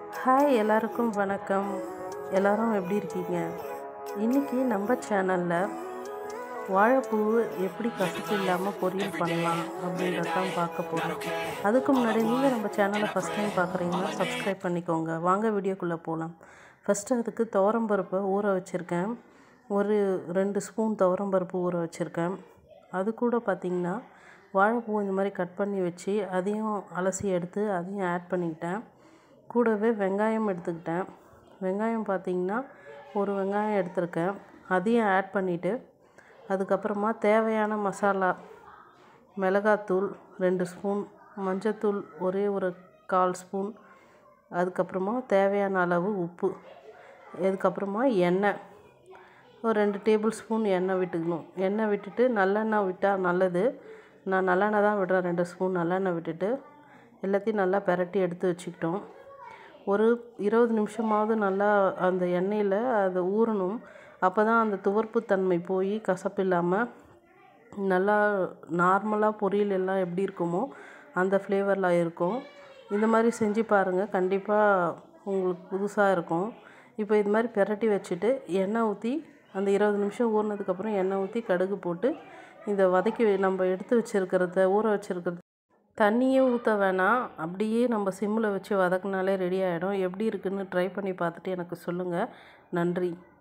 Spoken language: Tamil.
ஹாய் எல்லாருக்கும் வணக்கம் எல்லாரும் எப்படி இருக்கீங்க இன்றைக்கி நம்ம சேனலில் வாழைப்பூ எப்படி கசப்பு இல்லாமல் பொரியல் பண்ணலாம் அப்படின்றத தான் பார்க்க போகிறோம் அதுக்கு முன்னாடி நீங்கள் நம்ம சேனலை ஃபஸ்ட் டைம் பார்க்குறீங்கன்னா சப்ஸ்கிரைப் பண்ணிக்கோங்க வாங்க வீடியோக்குள்ளே போகலாம் ஃபஸ்ட்டு அதுக்கு துவரம்பருப்பை ஊற வச்சுருக்கேன் ஒரு ரெண்டு ஸ்பூன் துவரம்பருப்பு ஊற வச்சுருக்கேன் அது கூட பார்த்திங்கன்னா வாழைப்பூ இந்த மாதிரி கட் பண்ணி வச்சு அதையும் அலசி எடுத்து அதையும் ஆட் பண்ணிக்கிட்டேன் கூடவே வெங்காயம் எடுத்துக்கிட்டேன் வெங்காயம் பார்த்திங்கன்னா ஒரு வெங்காயம் எடுத்திருக்கேன் அதையும் ஆட் பண்ணிவிட்டு அதுக்கப்புறமா தேவையான மசாலா மிளகாத்தூள் ரெண்டு ஸ்பூன் மஞ்சத்தூள் ஒரே ஒரு கால் ஸ்பூன் அதுக்கப்புறமா தேவையான அளவு உப்பு இதுக்கப்புறமா எண்ணெய் ஒரு ரெண்டு டேபிள் ஸ்பூன் எண்ணெய் விட்டுக்கணும் எண்ணெய் விட்டுட்டு நல்லெண்ணெய் விட்டால் நல்லது நான் நல்லெண்ணெய் தான் விடுறேன் ரெண்டு ஸ்பூன் நல்லெண்ணெய் விட்டுட்டு எல்லாத்தையும் நல்லா பெரட்டி எடுத்து வச்சுக்கிட்டோம் ஒரு இருபது நிமிஷமாவது நல்லா அந்த எண்ணெயில் அது ஊறணும் அப்போ தான் அந்த துவர்ப்பு தன்மை போய் கசப்பு இல்லாமல் நல்லா நார்மலாக பொரியல் எல்லாம் எப்படி இருக்குமோ அந்த ஃப்ளேவரில் இருக்கும் இந்த மாதிரி செஞ்சு பாருங்கள் கண்டிப்பாக உங்களுக்கு புதுசாக இருக்கும் இப்போ இது மாதிரி பெரட்டி வச்சுட்டு எண்ணெய் ஊற்றி அந்த இருபது நிமிஷம் ஊறினதுக்கப்புறம் எண்ணெய் ஊற்றி கடுகு போட்டு இந்த வதக்கி நம்ம எடுத்து வச்சுருக்கிறத ஊற வச்சுருக்கிறது தண்ணியே ஊற்ற வேணாம் அப்படியே நம்ம சிம்மில் வச்சு வதக்குனாலே ரெடி ஆகிடும் எப்படி இருக்குன்னு ட்ரை பண்ணி பார்த்துட்டு எனக்கு சொல்லுங்கள் நன்றி